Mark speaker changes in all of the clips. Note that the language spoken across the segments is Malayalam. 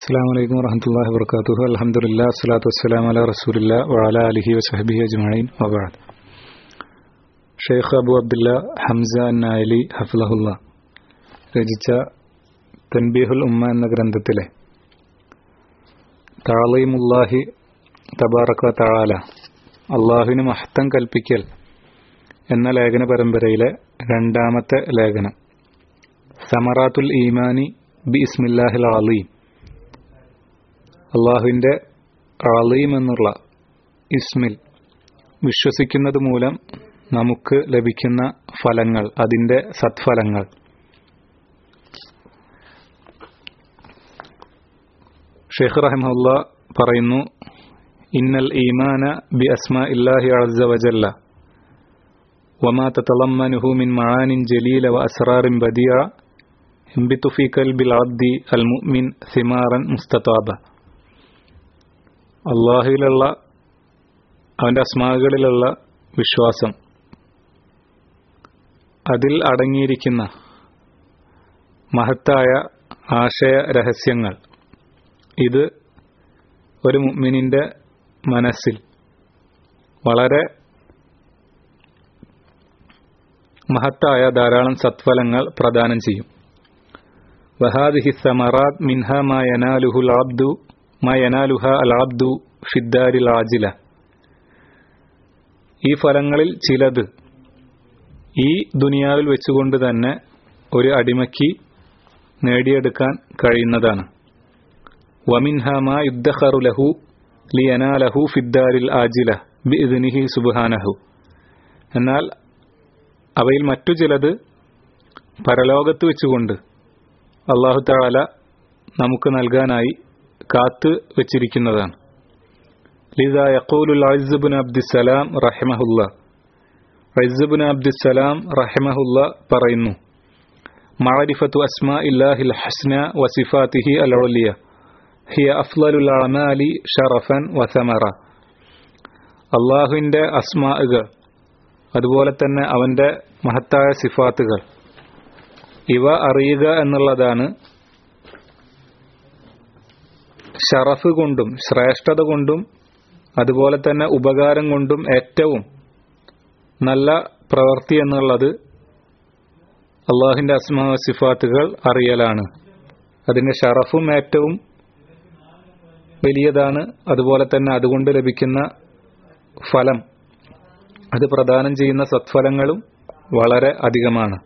Speaker 1: അസ്സാം വലൈക്കും വറഹമത്തല്ലാഹി വർക്കാത്തുഹു അലഹമുല്ല അസ്സലാത്തു വസ്സലാം അല റസൂലില്ല വഅല അലിഹി വസഹബിഹി അജ്മഈൻ വബഅദ് ഷെയ്ഖ് അബു അബ്ദുല്ല ഹംസ നായലി ഹഫ്ലഹുല്ല രചിച്ച തൻബീഹുൽ ഉമ്മ എന്ന ഗ്രന്ഥത്തിലെ താളീമുല്ലാഹി തബാറക്ക തആല അള്ളാഹുവിന് മഹത്തം കൽപ്പിക്കൽ എന്ന ലേഖന പരമ്പരയിലെ രണ്ടാമത്തെ ലേഖനം സമറാത്തുൽ ഈമാനി ബി ഇസ്മില്ലാഹിൽ അലീം അള്ളാഹുവിൻ്റെ അളീം എന്നുള്ള ഇസ്മിൽ വിശ്വസിക്കുന്നത് മൂലം നമുക്ക് ലഭിക്കുന്ന ഫലങ്ങൾ അതിൻ്റെ സത്ഫലങ്ങൾ ഷെയ്ഖ് റഹമുല്ല പറയുന്നു ഇന്നൽ ഈമാന ബി അസ്മാ ഇല്ലാഹി അസ വജല്ല وما تتضمنه من معان جليلة وأسرار بديعة ينبت في قلب العبد المؤمن ثمارا مستطابة അള്ളാഹുവിലുള്ള അവൻ്റെ അസ്മാകളിലുള്ള വിശ്വാസം അതിൽ അടങ്ങിയിരിക്കുന്ന മഹത്തായ ആശയ രഹസ്യങ്ങൾ ഇത് ഒരു മുഅ്മിനിന്റെ മനസ്സിൽ വളരെ മഹത്തായ ധാരാളം സത്ഫലങ്ങൾ പ്രദാനം ചെയ്യും വഹാദിഹി സമറാത്ത് മിൻഹ മാ യനാലുഹുൽ അബ്ദു മാ യനാലുഹ അൽ അബ്ദു ഫിദ്ദാരിൽ ആജില ഈ ഫലങ്ങളിൽ ചിലത് ഈ ദുനിയാവിൽ വെച്ചുകൊണ്ട് തന്നെ ഒരു അടിമയ്ക്ക് നേടിയെടുക്കാൻ കഴിയുന്നതാണ് വമിൻഹ മാ യുദ്ധഖറു ലഹു ലിയനാലഹു ഫിദ്ദാരിൽ ആജില ബി ഇദ്നിഹി സുബ്ഹാനഹു എന്നാൽ അവയിൽ മറ്റു ചിലത് പരലോകത്ത് വെച്ചുകൊണ്ട് അള്ളാഹു താല നമുക്ക് നൽകാനായി കാത്ത് വെച്ചിരിക്കുന്നതാണ് ലിത യഖൂലുൽ അയ്സബുൻ അബ്ദുസലാം റഹിമഹുല്ല അയ്സബുൻ അബ്ദുസലാം റഹിമഹുല്ല പറയുന്നു മഅരിഫത്തു അസ്മാ ഇല്ലാഹിൽ ഹസ്ന വസിഫാത്തിഹി അൽ ഉലിയ ഹിയ അഫ്ലലുൽ അമാലി ഷറഫൻ വസമറ അള്ളാഹുവിൻ്റെ അസ്മാകൾ അതുപോലെ തന്നെ അവന്റെ മഹത്തായ സിഫാത്തുകൾ ഇവ അറിയുക എന്നുള്ളതാണ് ഷറഫ് കൊണ്ടും ശ്രേഷ്ഠത കൊണ്ടും അതുപോലെ തന്നെ ഉപകാരം കൊണ്ടും ഏറ്റവും നല്ല പ്രവൃത്തി എന്നുള്ളത് അള്ളാഹിന്റെ അസ്മാ സിഫാത്തുകൾ അറിയലാണ് അതിന്റെ ഷറഫും ഏറ്റവും വലിയതാണ് അതുപോലെ തന്നെ അതുകൊണ്ട് ലഭിക്കുന്ന ഫലം അത് പ്രദാനം ചെയ്യുന്ന സത്ഫലങ്ങളും വളരെ അധികമാണ്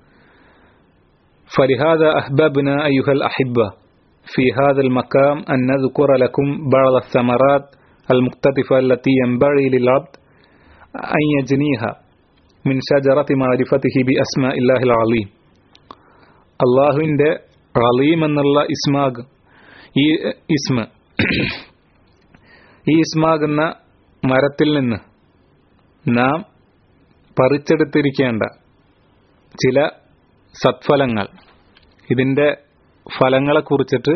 Speaker 1: فلهذا أحببنا أيها الأحبة في هذا المقام أن نذكر لكم بعض الثمرات المختلفة التي ينبغي للعبد أن يجنيها من شجرة معرفته بأسماء الله العظيم الله عند عليم أن الله إسماغ ഈ ഇസ്മ ഈ ഇസ്മാകുന്ന മരത്തിൽ നിന്ന് നാം പറിച്ചെടുത്തിരിക്കേണ്ട ചില സത്ഫലങ്ങൾ ഇതിൻ്റെ ഫലങ്ങളെക്കുറിച്ചിട്ട്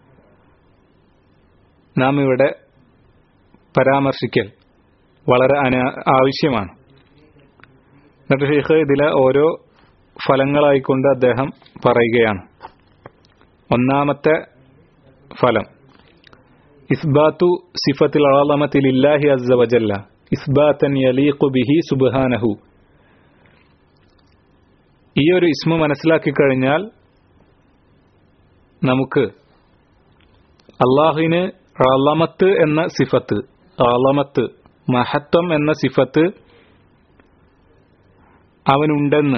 Speaker 1: നാം ഇവിടെ പരാമർശിക്കൽ വളരെ അന ആവശ്യമാണ് എന്നിട്ട് ഷെയ്ഖ് ഇതിലെ ഓരോ ഫലങ്ങളായിക്കൊണ്ട് അദ്ദേഹം പറയുകയാണ് ഒന്നാമത്തെ ഫലം ഇസ്ബാത്തു സിഫത്തിൽ ആളമത്തിൽ ഇല്ലാഹി അസ്സ വജല്ല ഇസ്ബാത്തൻ യലീഖു ബിഹി സുബ്ഹാനഹു ഈ ഒരു ഇസ്മ മനസ്സിലാക്കി കഴിഞ്ഞാൽ നമുക്ക് അള്ളാഹുവിന് അളമത്ത് എന്ന സിഫത്ത് അളമത്ത് മഹത്വം എന്ന സിഫത്ത് അവനുണ്ടെന്ന്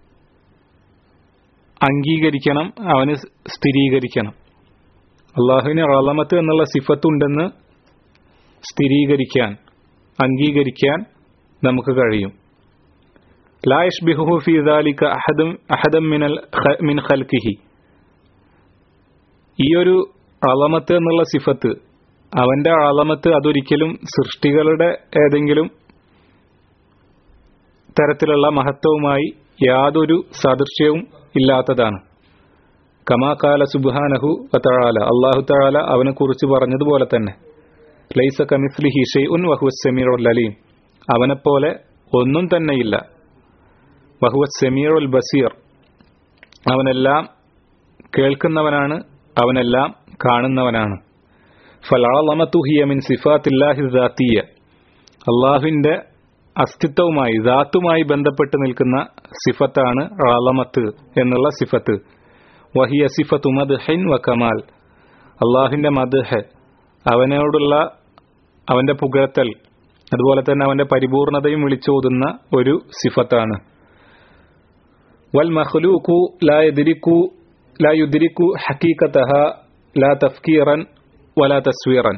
Speaker 1: അംഗീകരിക്കണം അവന് സ്ഥിരീകരിക്കണം അള്ളാഹുവിന് അളമത്ത് എന്നുള്ള സിഫത്ത് ഉണ്ടെന്ന് സ്ഥിരീകരിക്കാൻ അംഗീകരിക്കാൻ നമുക്ക് കഴിയും ലായഷ് ബിഹു ഫി ദാലിക അഹദം അഹദം മിനൽ മിൻ ഖൽക്കിഹി ഈ ഒരു അളമത്ത് എന്നുള്ള സിഫത്ത് അവന്റെ അളമത്ത് അതൊരിക്കലും സൃഷ്ടികളുടെ ഏതെങ്കിലും തരത്തിലുള്ള മഹത്വവുമായി യാതൊരു സാദൃശ്യവും ഇല്ലാത്തതാണ് കമാ കാല സുബ്ഹാനഹു വതആല അല്ലാഹു തആല അവനെ കുറിച്ച് പറഞ്ഞതുപോലെ തന്നെ ലൈസ കമിസ്ലിഹി ഷൈഉൻ വഹുവ സമീഉൽ അലീം അവനെപ്പോലെ ഒന്നും തന്നെയില്ല വഹുവ സമീഉൽ ബസീർ അവനെല്ലാം കേൾക്കുന്നവനാണ് അവനെല്ലാം കാണുന്നവനാണ് ഫലാളമത്തു ഹിയ മിൻ സിഫാത്തില്ലാഹി ദാത്തിയ അള്ളാഹുവിന്റെ അസ്തിത്വവുമായി ദാത്തുമായി ബന്ധപ്പെട്ട് നിൽക്കുന്ന സിഫത്താണ് അളമത്ത് എന്നുള്ള സിഫത്ത് വഹിയ സിഫത്തു മദ്ഹിൻ വ കമാൽ അള്ളാഹിന്റെ മദ്ഹ് അവനോടുള്ള അവന്റെ പുകഴ്ത്തൽ അതുപോലെ തന്നെ അവന്റെ പരിപൂർണതയും വിളിച്ചോതുന്ന ഒരു സിഫത്താണ് വൽ മഖ്ലൂഖു ലാ യദ്രിക്കു ലാ യുദ്രിക്കു ഹഖീഖതഹ ലാ തഫ്കീറൻ വലാ തസ്വീറൻ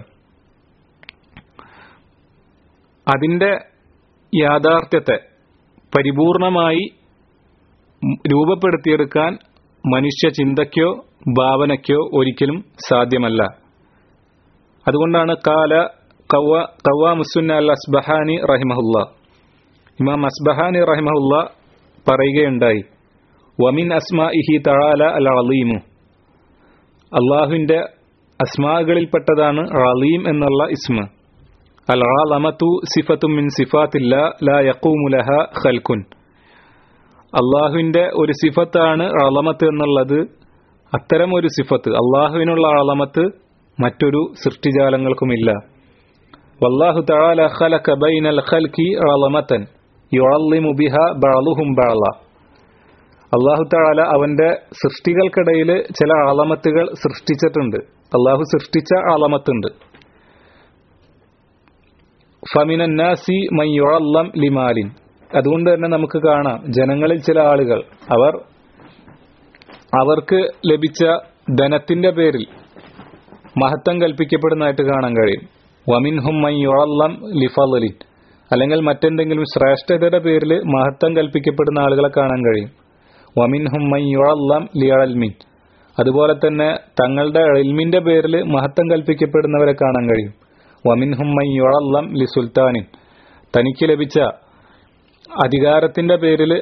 Speaker 1: അതിന്റെ യാഥാർത്ഥ്യത്തെ പരിപൂർണമായി രൂപപ്പെടുത്തിയെടുക്കാൻ മനുഷ്യ ചിന്തയ്ക്കോ ഭാവനയ്ക്കോ ഒരിക്കലും സാധ്യമല്ല അതുകൊണ്ടാണ് കാല കവ്വ മുസുന്ന അൽ അസ്ബഹാനി റഹിമഹുല്ല ഇമാം അസ്ബഹാനി റഹിമഹുല്ല പറയുകയുണ്ടായി വമിൻ അസ്മാ ഇഹി തഴാല അൽ അലീമു അള്ളാഹുവിന്റെ അസ്മാകളിൽപ്പെട്ടതാണ് അലീം എന്നുള്ള ഇസ്മ അൽ അലമത്തു സിഫത്തും മിൻ സിഫാത്തില്ല ലാ യക്കൂമുലഹ ഖൽക്കുൻ അള്ളാഹുവിന്റെ ഒരു സിഫത്താണ് അളമത്ത് എന്നുള്ളത് അത്തരം ഒരു സിഫത്ത് അള്ളാഹുവിനുള്ള അളമത്ത് മറ്റൊരു സൃഷ്ടിജാലങ്ങൾക്കുമില്ല വല്ലാഹു തആല ഖലക ബൈനൽ ഖൽഖി അളമതൻ യുഅല്ലിമു ബിഹ ബഅലുഹും ബഅല അള്ളാഹു തആല അവന്റെ സൃഷ്ടികൾക്കിടയിൽ ചില അളമത്തുകൾ സൃഷ്ടിച്ചിട്ടുണ്ട് അള്ളാഹു സൃഷ്ടിച്ച അളമത്തുണ്ട് ഫമിനൻ നാസി മൻ യുഅല്ലം ലിമാലിൻ അതുകൊണ്ട് തന്നെ നമുക്ക് കാണാം ജനങ്ങളിൽ ചില ആളുകൾ അവർ അവർക്ക് ലഭിച്ച ധനത്തിന്റെ പേരിൽ മഹത്വം കൽപ്പിക്കപ്പെടുന്നതായിട്ട് കാണാൻ കഴിയും വമിൻ ഹുമ്മൻ യുഴല്ലം ലിഫലിൻ അല്ലെങ്കിൽ മറ്റെന്തെങ്കിലും ശ്രേഷ്ഠതയുടെ പേരിൽ മഹത്വം കൽപ്പിക്കപ്പെടുന്ന ആളുകളെ കാണാൻ കഴിയും വമിൻ ഹുമ്മൻ യുഴല്ലം ലിയൽമിൻ അതുപോലെ തന്നെ തങ്ങളുടെ എൽമിന്റെ പേരിൽ മഹത്വം കൽപ്പിക്കപ്പെടുന്നവരെ കാണാൻ കഴിയും വമിൻ ഹുമ്മൻ യുഴല്ലം ലി സുൽത്താനിൻ തനിക്ക് ലഭിച്ച അധികാരത്തിന്റെ പേരിൽ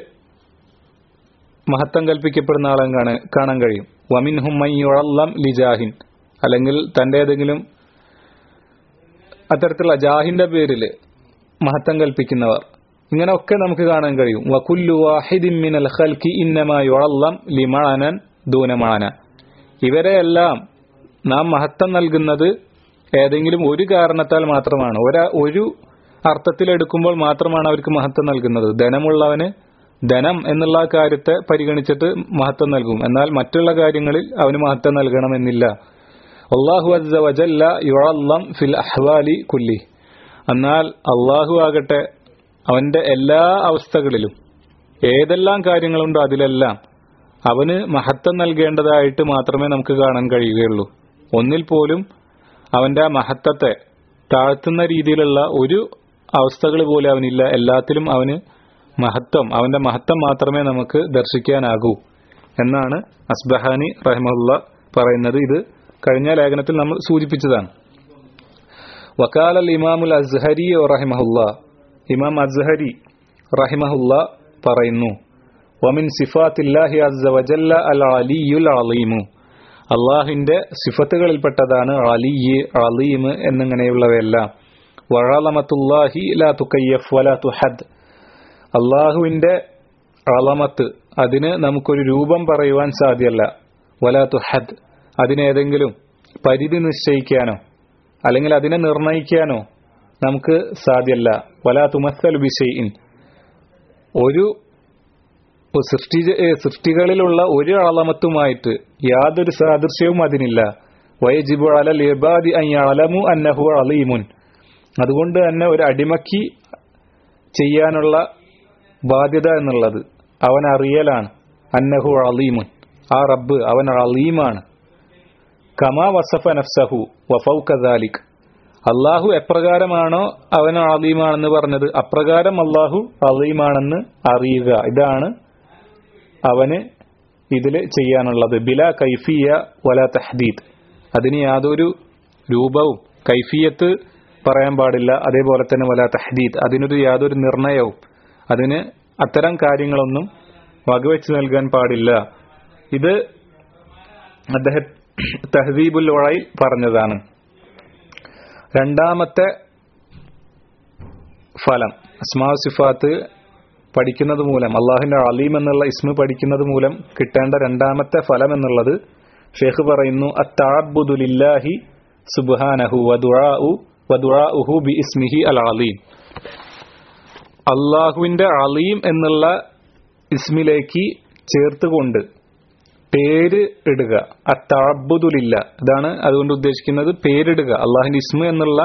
Speaker 1: മഹത്വം കൽപ്പിക്കപ്പെടുന്ന ആളെ കാണാൻ കഴിയും വമിൻ ഹുമ്മൻ യുഴല്ലം ലിജാഹിൻ അല്ലെങ്കിൽ തന്റെ ഏതെങ്കിലും അത്തരത്തിലുള്ള ജാഹിന്റെ പേരിൽ മഹത്വം കൽപ്പിക്കുന്നവർ ഇങ്ങനെയൊക്കെ നമുക്ക് കാണാൻ കഴിയും വകുല്ലു വാഹിദിൻ മിനൽ ഖൽഖി ഇന്നമാ യുഴല്ലം ലിമഅനൻ ദൂനമാന ഇവരെയെല്ലാം നാം മഹത്വം നൽകുന്നത് ഏതെങ്കിലും ഒരു കാരണത്താൽ മാത്രമാണ് ഒരാ ഒരു അർത്ഥത്തിലെടുക്കുമ്പോൾ മാത്രമാണ് അവർക്ക് മഹത്വം നൽകുന്നത് ധനമുള്ളവന് ധനം എന്നുള്ള കാര്യത്തെ പരിഗണിച്ചിട്ട് മഹത്വം നൽകും എന്നാൽ മറ്റുള്ള കാര്യങ്ങളിൽ അവന് മഹത്വം നൽകണമെന്നില്ല അള്ളാഹു അസ്സ വജല്ല യുഴല്ലം ഫിൽ അഹ്വാലി കുല്ലി എന്നാൽ അള്ളാഹു ആകട്ടെ അവന്റെ എല്ലാ അവസ്ഥകളിലും ഏതെല്ലാം കാര്യങ്ങളുണ്ടോ അതിലെല്ലാം അവന് മഹത്വം നൽകേണ്ടതായിട്ട് മാത്രമേ നമുക്ക് കാണാൻ കഴിയുകയുള്ളൂ ഒന്നിൽ പോലും അവന്റെ ആ മഹത്വത്തെ താഴ്ത്തുന്ന രീതിയിലുള്ള ഒരു അവസ്ഥകൾ പോലും അവനില്ല എല്ലാത്തിലും അവന് മഹത്വം അവന്റെ മഹത്വം മാത്രമേ നമുക്ക് ദർശിക്കാനാകൂ എന്നാണ് അസ്ബഹാനി റഹ്മുള്ള പറയുന്നത് ഇത് കഴിഞ്ഞ ലേഖനത്തിൽ നമ്മൾ സൂചിപ്പിച്ചതാണ് വക്കാലൽ ഇമാമുൽ അസ്ഹരി റഹിമഹുല്ല ഇമാം അസ്ഹരി റഹിമഹുല്ല പറയുന്നു വമിൻ സിഫാത്തില്ലാഹി അസ്സ വജല്ല അൽ അലിയുൽ അലീമു അള്ളാഹിന്റെ സിഫത്തുകളിൽപ്പെട്ടതാണ് അലിയ് അലീം എന്നിങ്ങനെയുള്ളവയെല്ലാം വഴലമത്തുല്ലാഹി ലാ തുക്കയ്യഫ് വലാ തുഹദ് അള്ളാഹുവിന്റെ അളമത്ത് അതിന് നമുക്കൊരു രൂപം പറയുവാൻ സാധ്യല്ല വലാ തുഹദ് അതിനേതെങ്കിലും പരിധി നിശ്ചയിക്കാനോ അല്ലെങ്കിൽ അതിനെ നിർണയിക്കാനോ നമുക്ക് സാധ്യല്ല വലാ തുമസ്സൽ ബിഷയിൻ ഒരു സൃഷ്ടി സൃഷ്ടികളിലുള്ള ഒരു അളമത്തുമായിട്ട് യാതൊരു സാദൃശ്യവും അതിനില്ല വയജിബു അലൽ ഇബാദി അലമു അന്നഹു അലീമുൻ അതുകൊണ്ട് തന്നെ ഒരു അടിമക്കി ചെയ്യാനുള്ള ബാധ്യത എന്നുള്ളത് അവൻ അറിയലാണ് അന്നഹു അലീമുൻ ആ റബ്ബ് അവൻ അലീമാണ് കമാ വസഫ നഫ്സഹു വഫൗകദാലിക് അള്ളാഹു എപ്രകാരമാണോ അവൻ അലീമാണെന്ന് പറഞ്ഞത് അപ്രകാരം അള്ളാഹു അലീമാണെന്ന് അറിയുക ഇതാണ് അവന് ഇതിൽ ചെയ്യാനുള്ളത് ബില കൈഫിയ വല തഹദീദ് അതിന് യാതൊരു രൂപവും കൈഫിയത്ത് പറയാൻ പാടില്ല അതേപോലെ തന്നെ വല തഹദീദ് അതിനൊരു യാതൊരു നിർണയവും അതിന് അത്തരം കാര്യങ്ങളൊന്നും വകവെച്ച് നൽകാൻ പാടില്ല ഇത് അദ്ദേഹം തഹദീബുൽ വഴയിൽ പറഞ്ഞതാണ് രണ്ടാമത്തെ ഫലം അസ്മാ സിഫാത്ത് പഠിക്കുന്നത് മൂലം അള്ളാഹിന്റെ അലീം എന്നുള്ള ഇസ്മ പഠിക്കുന്നത് മൂലം കിട്ടേണ്ട രണ്ടാമത്തെ ഫലം എന്നുള്ളത് ഷെയ്ഖ് പറയുന്നു അത്താബുദുലില്ലാഹി സുബ്ഹാനഹു വദുആഉ വദുആഉഹു ബി ഇസ്മിഹി അൽ അലീം അള്ളാഹുവിന്റെ അലീം എന്നുള്ള ഇസ്മിലേക്ക് ചേർത്തുകൊണ്ട് പേര് ഇടുക അത്താബുദുലില്ല ഇതാണ് അതുകൊണ്ട് ഉദ്ദേശിക്കുന്നത് പേരിടുക അള്ളാഹിന്റെ ഇസ്മ എന്നുള്ള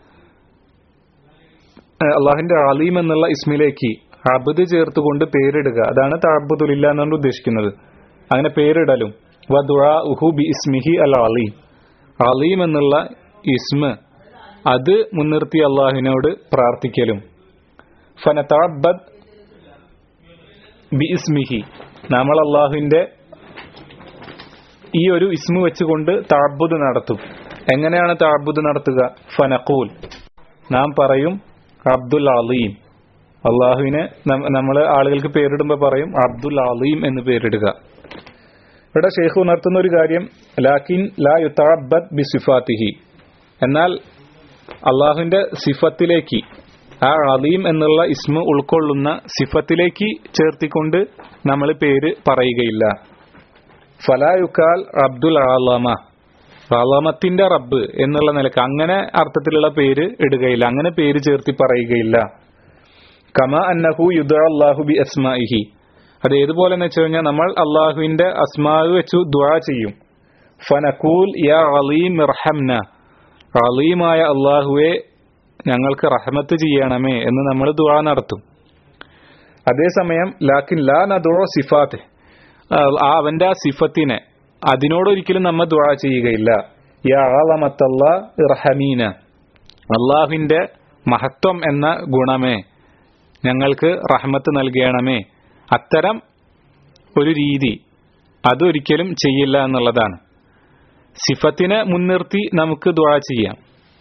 Speaker 1: അള്ളാഹിന്റെ അലീം എന്നുള്ള ഇസ്മിലേക്ക് അബദ് ചേർത്തുകൊണ്ട് പേരിടുക അതാണ് താബുദുലില്ല എന്നാണ് ഉദ്ദേശിക്കുന്നത് അങ്ങനെ പേരിടലും വദുആഉഹു ബി ഇസ്മിഹി അൽ അലീം അലീം എന്നുള്ള ഇസ്മ അത് മുൻനിർത്തി അള്ളാഹുവിനോട് പ്രാർത്ഥിക്കലും ഫനതഅബ്ബദ് ബി ഇസ്മിഹി നമ്മൾ അള്ളാഹുവിന്റെ ഈ ഒരു ഇസ്മു വെച്ചുകൊണ്ട് താബുദ് നടത്തും എങ്ങനെയാണ് താബുദ് നടത്തുക ഫനഖൂൽ നാം പറയും അബ്ദുൽ അലീം അള്ളാഹുവിനെ നമ്മൾ ആളുകൾക്ക് പേരിടുമ്പോൾ പറയും അബ്ദുൽ അലീം എന്ന് പേരിടുക ഇവിടെ ഷെയ്ഖ് ഉണർത്തുന്ന ഒരു കാര്യം ലാക്കിൻ ലാ യുത്താബദ് ബി സിഫാത്തിഹി എന്നാൽ അള്ളാഹുവിന്റെ സിഫത്തിലേക്ക് ആ അലീം എന്നുള്ള ഇസ്മ ഉൾക്കൊള്ളുന്ന സിഫത്തിലേക്ക് ചേർത്തിക്കൊണ്ട് നമ്മൾ പേര് പറയുകയില്ല ഫലായുക്കാൽ അബ്ദുൽ ആലമ ആലമത്തിന്റെ റബ്ബ് എന്നുള്ള നിലക്ക് അങ്ങനെ അർത്ഥത്തിലുള്ള പേര് ഇടുകയില്ല അങ്ങനെ പേര് ചേർത്തി പറയുകയില്ല കമ അന്നഹു യുദ അള്ളാഹു ബി അസ്മാഇഹി അത് ഏതുപോലെ എന്ന് വെച്ച് കഴിഞ്ഞാൽ നമ്മൾ അള്ളാഹുവിന്റെ അസ്മാവ് വെച്ചു ദുആ ചെയ്യും ഫനക്കൂൽ യാ അലീം ഇർഹംന അലീമായ അള്ളാഹുവെ ഞങ്ങൾക്ക് റഹമത്ത് ചെയ്യണമേ എന്ന് നമ്മൾ ദുആ നടത്തും അതേസമയം ലാക്കിൻ ലാ നദുറ സിഫാത്ത് ആ അവന്റെ ആ സിഫത്തിനെ അതിനോടൊരിക്കലും നമ്മ ദുആ ചെയ്യുകയില്ല യാ ആലമത്തല്ലാ ഇർഹമീന അള്ളാഹുവിന്റെ മഹത്വം എന്ന ഗുണമേ ഞങ്ങൾക്ക് റഹ്മത്ത് നൽകണമേ അത്തരം ഒരു രീതി അതൊരിക്കലും ചെയ്യില്ല എന്നുള്ളതാണ് സിഫത്തിനെ മുൻനിർത്തി നമുക്ക് ദ്വാ ചെയ്യാം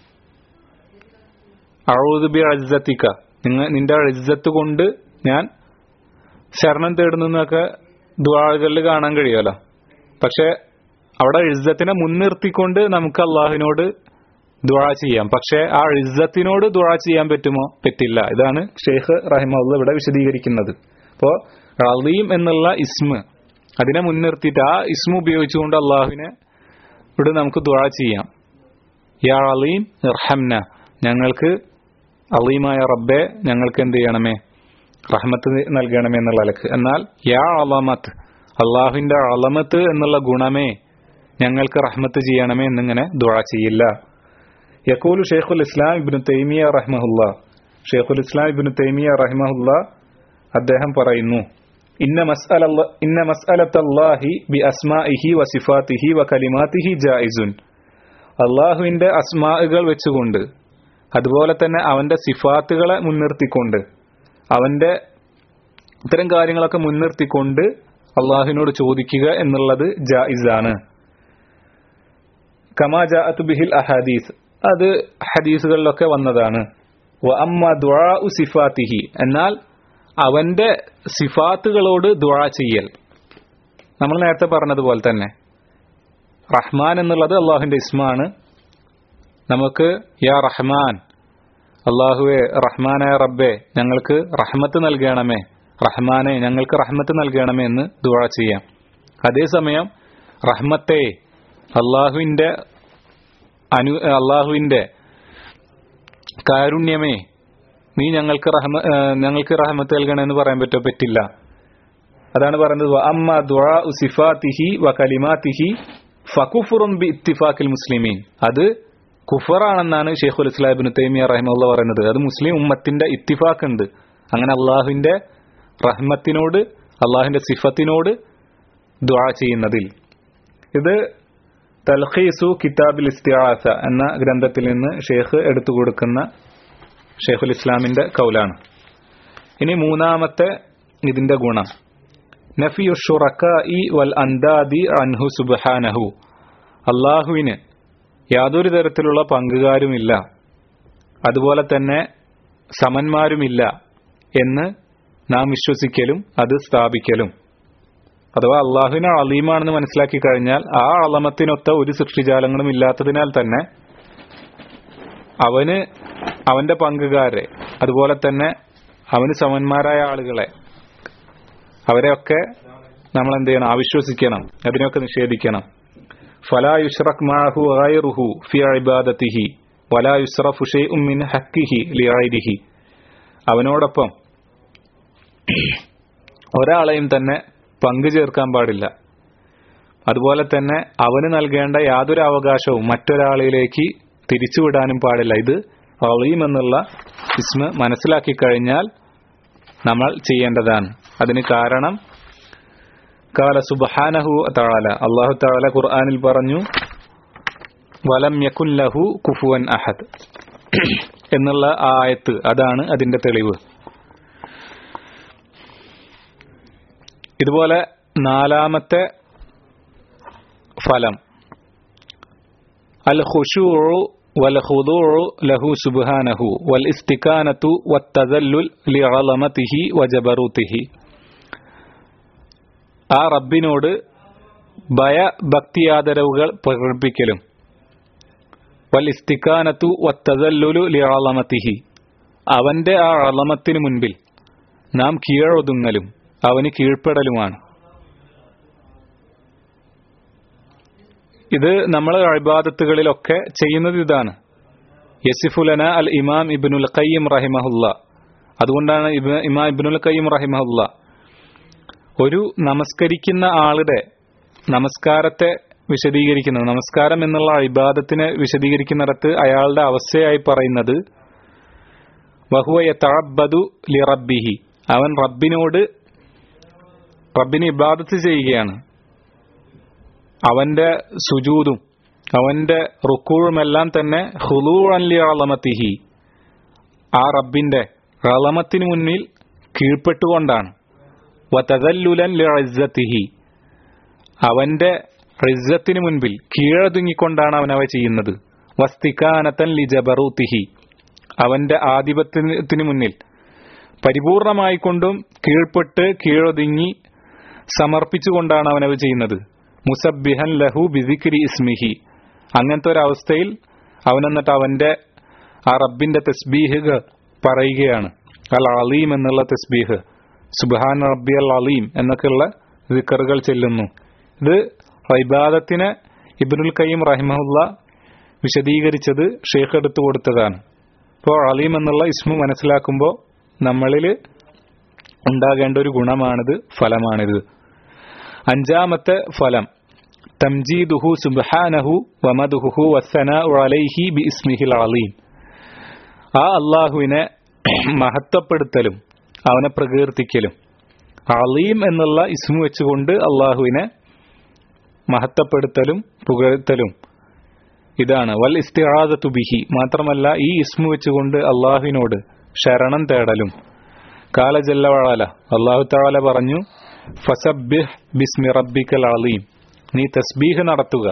Speaker 1: അഴുതുബി അഴുസത്തിക്ക നിങ്ങൾ നിന്റെ അഴുസത്ത് കൊണ്ട് ഞാൻ ശരണം തേടുന്നൊക്കെ ദ്വാകളിൽ കാണാൻ കഴിയുമല്ലോ പക്ഷെ അവിടെ ഇസ്സത്തിനെ മുൻനിർത്തിക്കൊണ്ട് നമുക്ക് അള്ളാഹുവിനോട് ദുആ ചെയ്യാം പക്ഷെ ആ ഇസ്സത്തിനോട് ദുആ ചെയ്യാൻ പറ്റുമോ പറ്റില്ല ഇതാണ് ഷെയ്ഖ് റഹിമുള്ള ഇവിടെ വിശദീകരിക്കുന്നത് അപ്പോ അലീം എന്നുള്ള ഇസ്മ അതിനെ മുൻനിർത്തിയിട്ട് ആ ഇസ്മ ഉപയോഗിച്ചുകൊണ്ട് അള്ളാഹുവിനെ ഇവിടെ നമുക്ക് ദുആ ചെയ്യാം യാ അലീം ഇർഹംന ഞങ്ങൾക്ക് അലീമായ റബ്ബെ ഞങ്ങൾക്ക് എന്ത് ചെയ്യണമേ റഹ്മത്ത് നൽകണമേ എന്നുള്ള അലക്ക് എന്നാൽ യാ അലമത്ത് അള്ളാഹുവിന്റെ അലമത്ത് എന്നുള്ള ഗുണമേ ഞങ്ങൾക്ക് റഹ്മത്ത് ചെയ്യണമേ എന്നിങ്ങനെ ദുആ ചെയ്യില്ല യക്കൂലു ഷെയ്ഖുൽ ഇസ്ലാം ഇബ്നു തൈമിയ റഹ്മഹുല്ല ഷെയ്ഖുൽ ഇസ്ലാം ഇബ്നു തൈമിയ റഹ്മഹുല്ല അദ്ദേഹം പറയുന്നു ഇന്ന മസ്അല ഇന്ന മസ്അലത്തല്ലാഹി ബി അസ്മാഇഹി വ സിഫാത്തിഹി വ കലിമാത്തിഹി ജായിസുൻ അള്ളാഹുവിന്റെ അസ്മാകൾ വെച്ചുകൊണ്ട് അതുപോലെ തന്നെ അവന്റെ സിഫാത്തുകളെ മുൻനിർത്തിക്കൊണ്ട് അവന്റെ ഇത്തരം കാര്യങ്ങളൊക്കെ മുൻനിർത്തിക്കൊണ്ട് അള്ളാഹുവിനോട് ചോദിക്കുക എന്നുള്ളത് ജായിസാണ് കമാ ജാഅത്ത് ബിഹിൽ അഹാദീസ് അത് ഹദീസുകളിലൊക്കെ വന്നതാണ് വ അമ്മ ദുആഉ സിഫാത്തിഹി എന്നാൽ അവന്റെ സിഫാത്തുകളോട് ദുആ ചെയ്യൽ നമ്മൾ നേരത്തെ പറഞ്ഞതുപോലെ തന്നെ റഹ്മാൻ എന്നുള്ളത് അള്ളാഹുവിന്റെ ഇസ്മാണ് നമുക്ക് യാ റഹ്മാൻ അള്ളാഹുവെ റഹ്മാനായ റബ്ബെ ഞങ്ങൾക്ക് റഹ്മത്ത് നൽകണമേ റഹ്മാനെ ഞങ്ങൾക്ക് റഹ്മത്ത് നൽകണമേ എന്ന് ദുആ ചെയ്യാം അതേസമയം റഹ്മത്തെ അള്ളാഹുവിന്റെ അനു അള്ളാഹുവിന്റെ കാരുണ്യമേ നീ ഞങ്ങൾക്ക് റഹ്മ ഞങ്ങൾക്ക് റഹ്മത്ത് നൽകണമെന്ന് പറയാൻ പറ്റോ പറ്റില്ല അതാണ് പറയുന്നത് അമ്മ ദുആ സിഫാത്തിഹി വ കലിമാത്തിഹി ഫകുഫുറും ബി ഇത്തിഫാഖിൽ മുസ്ലിമീൻ അത് കുഫറാണെന്നാണ് ഷെയ്ഖുൽ ഇസ്ലാബിന് തൈമിയ റഹിമുള്ള പറയുന്നത് അത് മുസ്ലിം ഉമ്മത്തിന്റെ ഇത്തിഫാഖ് ഉണ്ട് അങ്ങനെ അള്ളാഹുവിന്റെ റഹ്മത്തിനോട് അള്ളാഹുവിന്റെ സിഫത്തിനോട് ദുആ ചെയ്യുന്നതിൽ ഇത് തൽഖീസു കിതാബിൽ ഇസ്തിആസ എന്ന ഗ്രന്ഥത്തിൽ നിന്ന് ഷെയ്ഖ് എടുത്തു കൊടുക്കുന്ന ഷെയ്ഖുൽ ഇസ്ലാമിന്റെ കൗലാണ് ഇനി മൂന്നാമത്തെ ഇതിന്റെ ഗുണം നഫിയു ഷുറക്കായി വൽ അന്താദി അൻഹു സുബ്ഹാനഹു അള്ളാഹുവിന് യാതൊരു തരത്തിലുള്ള പങ്കുകാരുമില്ല അതുപോലെ തന്നെ സമന്മാരുമില്ല എന്ന് നാം വിശ്വസിക്കലും അത് സ്ഥാപിക്കലും അഥവാ അള്ളാഹുവിനെ അലീമാണെന്ന് മനസ്സിലാക്കി കഴിഞ്ഞാൽ ആ അളമത്തിനൊത്ത ഒരു സൃഷ്ടിജാലങ്ങളും ഇല്ലാത്തതിനാൽ തന്നെ അവന് അവന്റെ പങ്കുകാരെ അതുപോലെ തന്നെ അവന് സമന്മാരായ ആളുകളെ അവരെയൊക്കെ നമ്മൾ എന്ത് ചെയ്യണം അവിശ്വസിക്കണം അതിനൊക്കെ നിഷേധിക്കണം ഫലാ യുഷ്റക് മാഹു ഗൈറുഹു ഫി ഇബാദത്തിഹി വലാ യുസ്റഫു ഷൈഉം മിൻ ഹക്കിഹി ലിഗൈരിഹി അവനോടൊപ്പം ഒരാളെയും തന്നെ പങ്കു ചേർക്കാൻ പാടില്ല അതുപോലെ തന്നെ അവന് നൽകേണ്ട യാതൊരു അവകാശവും മറ്റൊരാളിലേക്ക് തിരിച്ചുവിടാനും പാടില്ല ഇത് അളീം എന്നുള്ള ഇസ്മ മനസ്സിലാക്കി കഴിഞ്ഞാൽ നമ്മൾ ചെയ്യേണ്ടതാണ് അതിന് കാരണം കാല സുബഹാനഹു താല അള്ളാഹു താല ഖുർആാനിൽ പറഞ്ഞു വലം യക്കുൻ ലഹു കുഫുവൻ അഹദ് എന്നുള്ള ആ ആയത്ത് അതാണ് അതിന്റെ തെളിവ് ഇതുപോലെ നാലാമത്തെ ഫലം അൽ ഖുശൂഉ വൽ ഖുദൂഉ ലഹു സുബ്ഹാനഹു വൽ ഇസ്തികാനത്തു വത്തദല്ലുൽ ലിഅളമതിഹി വജബറൂതിഹി ആ റബ്ബിനോട് ഭയ ഭക്തിയാദരവുകൾ പ്രകടിപ്പിക്കലും വൽ ഇസ്തികാനത്തു വത്തദല്ലുലു ലിഅളമതിഹി അവന്റെ ആ അളമത്തിനു മുൻപിൽ നാം കീഴൊതുങ്ങലും അവന് കീഴ്പ്പെടലുമാണ് ഇത് നമ്മൾ അഴിബാദത്തുകളിലൊക്കെ ചെയ്യുന്നത് ഇതാണ് യസിഫുലന അൽ ഇമാം ഇബിനുൽ ഖയ്യം റഹിമഹുല്ല അതുകൊണ്ടാണ് ഇമാം ഇബിനുൽ ഖയ്യം റഹിമഹുല്ല ഒരു നമസ്കരിക്കുന്ന ആളുടെ നമസ്കാരത്തെ വിശദീകരിക്കുന്നത് നമസ്കാരം എന്നുള്ള അഴിബാദത്തിനെ വിശദീകരിക്കുന്നിടത്ത് അയാളുടെ അവസ്ഥയായി പറയുന്നത് വഹുവയ തഅബ്ബദു ലി റബ്ബിഹി അവൻ റബ്ബിനോട് റബ്ബിന് ഇബാദത്ത് ചെയ്യുകയാണ് അവന്റെ സുജൂതും അവന്റെ റുക്കൂഴുമെല്ലാം തന്നെ ഹുലൂഅൻലി അളമത്തിഹി ആ റബ്ബിന്റെ റളമത്തിന് മുന്നിൽ കീഴ്പ്പെട്ടുകൊണ്ടാണ് വതദല്ലുലൻ ലിഇസ്സത്തിഹി അവന്റെ ഇസ്സത്തിന് മുൻപിൽ കീഴതുങ്ങിക്കൊണ്ടാണ് അവൻ അവ ചെയ്യുന്നത് വസ്തികാനത്തൻ ലിജബറൂത്തിഹി അവന്റെ ആധിപത്യത്തിന് മുന്നിൽ പരിപൂർണമായിക്കൊണ്ടും കീഴ്പ്പെട്ട് കീഴൊതുങ്ങി സമർപ്പിച്ചുകൊണ്ടാണ് അവനത് ചെയ്യുന്നത് മുസബിഹൻ ലഹു ബിസിക്രി ഇസ്മിഹി അങ്ങനത്തെ ഒരു അവസ്ഥയിൽ അവൻ എന്നിട്ട് അവന്റെ ആ റബ്ബിന്റെ തസ്ബീഹ് പറയുകയാണ് അൽ അലീം എന്നുള്ള തസ്ബീഹ് സുബാൻ റബ്ബി അൽ അലീം എന്നൊക്കെയുള്ള ദിക്കറുകൾ ചെല്ലുന്നു ഇത് ഇബാദത്തിനെ ഇബിനുൽ കയ്യം റഹിമഹുല്ല വിശദീകരിച്ചത് ഷെയ്ഖ് എടുത്തു കൊടുത്തതാണ് ഇപ്പോൾ അലീം എന്നുള്ള ഇസ്മു മനസ്സിലാക്കുമ്പോൾ നമ്മളിൽ ഉണ്ടാകേണ്ട ഒരു ഗുണമാണിത് ഫലമാണിത് അഞ്ചാമത്തെ ഫലം തംജീദുഹു സുബ്ഹാനഹു വമദുഹു വസ്സനാഉ അലൈഹി ബി ഇസ്മിഹിൽ അലീം ആ അള്ളാഹുവിനെ മഹത്വപ്പെടുത്തലും അവനെ പ്രകീർത്തിക്കലും അലീം എന്നുള്ള ഇസ്മു വെച്ചുകൊണ്ട് അള്ളാഹുവിനെ മഹത്വപ്പെടുത്തലും പുകഴ്ത്തലും ഇതാണ് വൽ ഇസ്തിഹാദത്തു ബിഹി മാത്രമല്ല ഈ ഇസ്മു വെച്ചുകൊണ്ട് അള്ളാഹുവിനോട് ശരണം തേടലും കാല ജല്ലവാള അള്ളാഹു താല പറഞ്ഞു ഫസബ്ബിഹ് ബിസ്മി റബ്ബിക്കൽ അലീം നീ തസ്ബീഹ് നടത്തുക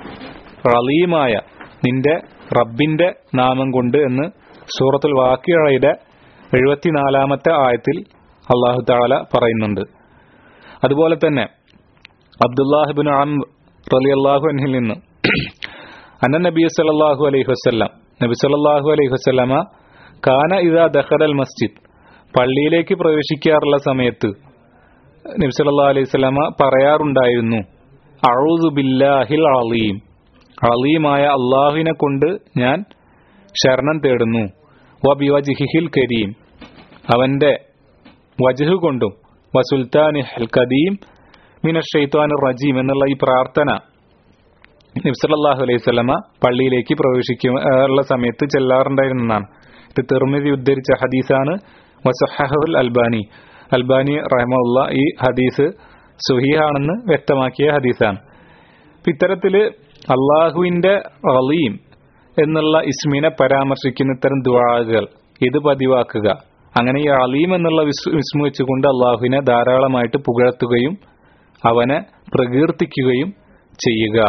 Speaker 1: അലീമായ നിന്റെ റബ്ബിന്റെ നാമം കൊണ്ട് എന്ന് സൂറത്തുൽ വാക്കിയയുടെ എഴുപത്തിനാലാമത്തെ ആയത്തിൽ അള്ളാഹു താല പറയുന്നുണ്ട് അതുപോലെ തന്നെ അബ്ദുല്ലാഹിബിൻ അംർ റലി അള്ളാഹു അൻഹിൽ നിന്ന് അന്ന നബി സല്ലാഹു അലൈഹി വസ്ല്ലാം നബി സല്ലാഹു അലൈഹി വസ്ലമ കാന ഇതാ ദഹറൽ മസ്ജിദ് പള്ളിയിലേക്ക് പ്രവേശിക്കാറുള്ള സമയത്ത് നബി സല്ലാ അലൈഹി സ്വലാമ പറയാറുണ്ടായിരുന്നു അഴൂദു ബില്ലാഹിൽ അലീം അലീമായ അള്ളാഹുവിനെ കൊണ്ട് ഞാൻ ശരണം തേടുന്നു വബിവജിഹിൽ കരീം അവന്റെ വജഹ് കൊണ്ടും വസുൽത്താനി ഹൽ കദീം മിന ഷെയ്ത്താൻ റജീം എന്നുള്ള ഈ പ്രാർത്ഥന നബ്സല്ലാഹു അലൈഹി സ്വലമ പള്ളിയിലേക്ക് പ്രവേശിക്കും ഉള്ള സമയത്ത് ചെല്ലാറുണ്ടായിരുന്നതാണ് ഇത് തെർമിതി ഉദ്ധരിച്ച ഹദീസാണ് വസഹുൽ അൽബാനി അൽബാനി റഹമുള്ള ഈ ഹദീസ് സുഹിയാണെന്ന് വ്യക്തമാക്കിയ ഹദീസാണ് ഇത്തരത്തില് അള്ളാഹുവിന്റെ അലീം എന്നുള്ള ഇസ്മിനെ പരാമർശിക്കുന്ന ഇത്തരം ദുവാകൾ ഇത് പതിവാക്കുക അങ്ങനെ ഈ അലീം എന്നുള്ള വിസ്മു വെച്ചുകൊണ്ട് അള്ളാഹുവിനെ ധാരാളമായിട്ട് പുകഴ്ത്തുകയും അവനെ പ്രകീർത്തിക്കുകയും ചെയ്യുക